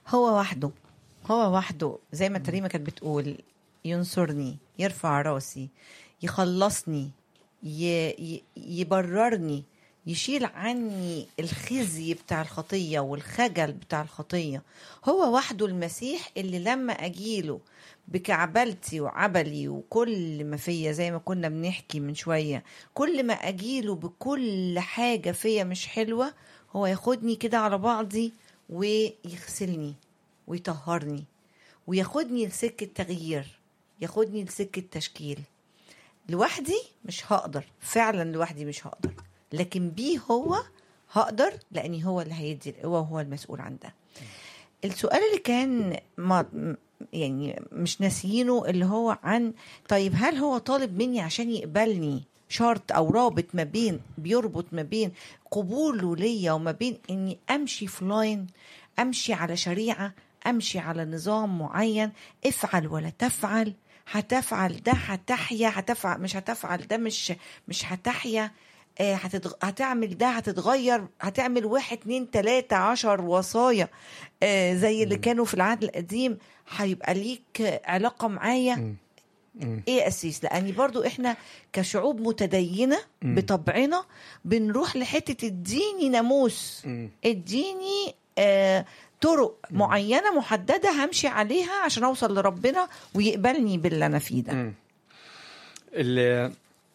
هو وحده هو وحده زي ما تريمة كانت بتقول ينصرني يرفع راسي يخلصني ي... ي... يبررني يشيل عني الخزي بتاع الخطية والخجل بتاع الخطية هو وحده المسيح اللي لما أجيله بكعبلتي وعبلي وكل ما فيا زي ما كنا بنحكي من شوية كل ما أجيله بكل حاجة فيا مش حلوة هو ياخدني كده على بعضي ويغسلني ويطهرني وياخدني لسكة تغيير ياخدني لسكة تشكيل لوحدي مش هقدر فعلا لوحدي مش هقدر لكن بيه هو هقدر لاني هو اللي هيدي القوه وهو المسؤول عن ده السؤال اللي كان ما يعني مش ناسيينه اللي هو عن طيب هل هو طالب مني عشان يقبلني شرط او رابط ما بين بيربط ما بين قبوله ليا وما بين اني امشي في لاين امشي على شريعه امشي على نظام معين افعل ولا تفعل هتفعل ده هتحيا هتفعل مش هتفعل ده مش مش هتحيا آه، هتتغ... هتعمل ده هتتغير هتعمل واحد اتنين تلاتة عشر وصايا آه، زي اللي كانوا في العهد القديم هيبقى ليك علاقة معايا ايه اسيس لاني برضو احنا كشعوب متدينة بطبعنا بنروح لحتة اديني ناموس اديني آه طرق معينة محددة همشي عليها عشان اوصل لربنا ويقبلني باللي انا فيه ده ال-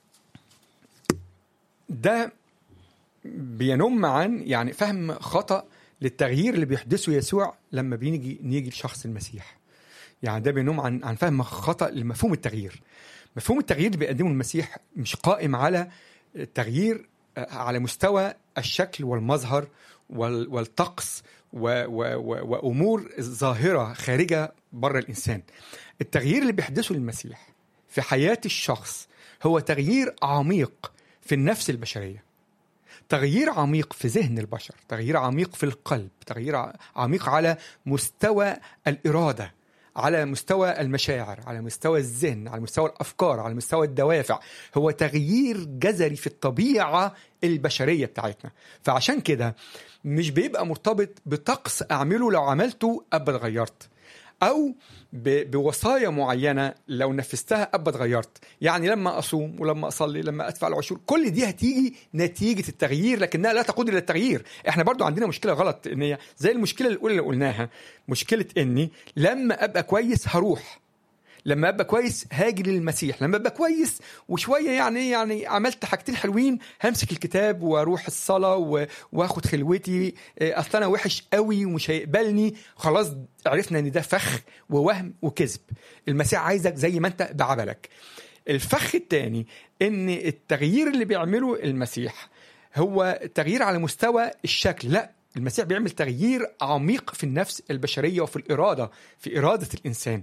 ده بينم عن يعني فهم خطأ للتغيير اللي بيحدثه يسوع لما بيجي نيجي لشخص المسيح يعني ده بينم عن عن فهم خطأ لمفهوم التغيير مفهوم التغيير اللي بيقدمه المسيح مش قائم على التغيير على مستوى الشكل والمظهر وال- والطقس و و و وامور ظاهره خارجه بره الانسان التغيير اللي بيحدثه المسيح في حياه الشخص هو تغيير عميق في النفس البشريه تغيير عميق في ذهن البشر تغيير عميق في القلب تغيير ع- عميق على مستوى الاراده على مستوى المشاعر على مستوى الذهن على مستوى الافكار على مستوى الدوافع هو تغيير جذري في الطبيعه البشريه بتاعتنا فعشان كده مش بيبقى مرتبط بطقس اعمله لو عملته ابقى اتغيرت او ب- بوصايا معينه لو نفذتها ابقى اتغيرت يعني لما اصوم ولما اصلي لما ادفع العشور كل دي هتيجي نتيجه التغيير لكنها لا تقود الى التغيير احنا برضو عندنا مشكله غلط ان هي زي المشكله الاولى اللي قلناها مشكله اني لما ابقى كويس هروح لما ابقى كويس هاجي للمسيح لما ابقى كويس وشويه يعني يعني عملت حاجتين حلوين همسك الكتاب واروح الصلاه و- واخد خلوتي إيه، اصل انا وحش قوي ومش هيقبلني خلاص عرفنا ان ده فخ ووهم وكذب المسيح عايزك زي ما انت بعبلك الفخ الثاني ان التغيير اللي بيعمله المسيح هو تغيير على مستوى الشكل لا المسيح بيعمل تغيير عميق في النفس البشريه وفي الاراده في اراده الانسان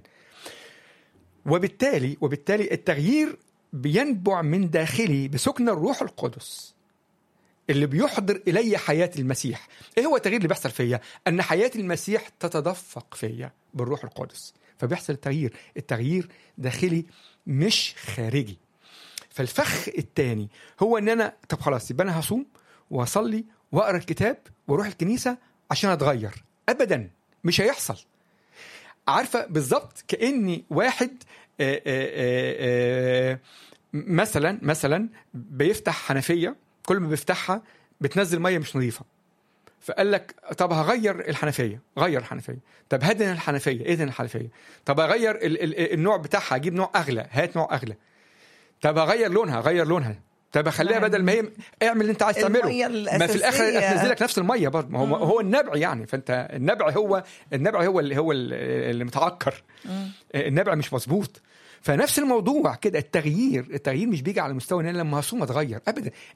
وبالتالي وبالتالي التغيير بينبع من داخلي بسكن الروح القدس اللي بيحضر الي حياه المسيح ايه هو التغيير اللي بيحصل فيا ان حياه المسيح تتدفق فيا بالروح القدس فبيحصل التغيير التغيير داخلي مش خارجي فالفخ الثاني هو ان انا طب خلاص يبقى انا هصوم واصلي واقرا الكتاب واروح الكنيسه عشان اتغير ابدا مش هيحصل عارفه بالظبط كاني واحد آه، آه، آه، آه، مثلا مثلا بيفتح حنفيه كل ما بيفتحها بتنزل ميه مش نظيفه فقال لك طب هغير الحنفيه غير الحنفيه طب هدن الحنفيه اذن الحنفيه طب اغير ال- ال- النوع بتاعها اجيب نوع اغلى هات نوع اغلى طب اغير لونها غير لونها طب اخليها نعم. بدل ما هي اعمل اللي انت عايز تعمله المية ما في الاخر الأساسية. هتنزل لك نفس الميه برضه ما هو هو النبع يعني فانت النبع هو النبع هو اللي هو اللي متعكر النبع مش مظبوط فنفس الموضوع كده التغيير التغيير مش بيجي على مستوى ان انا لما هصوم اتغير ابدا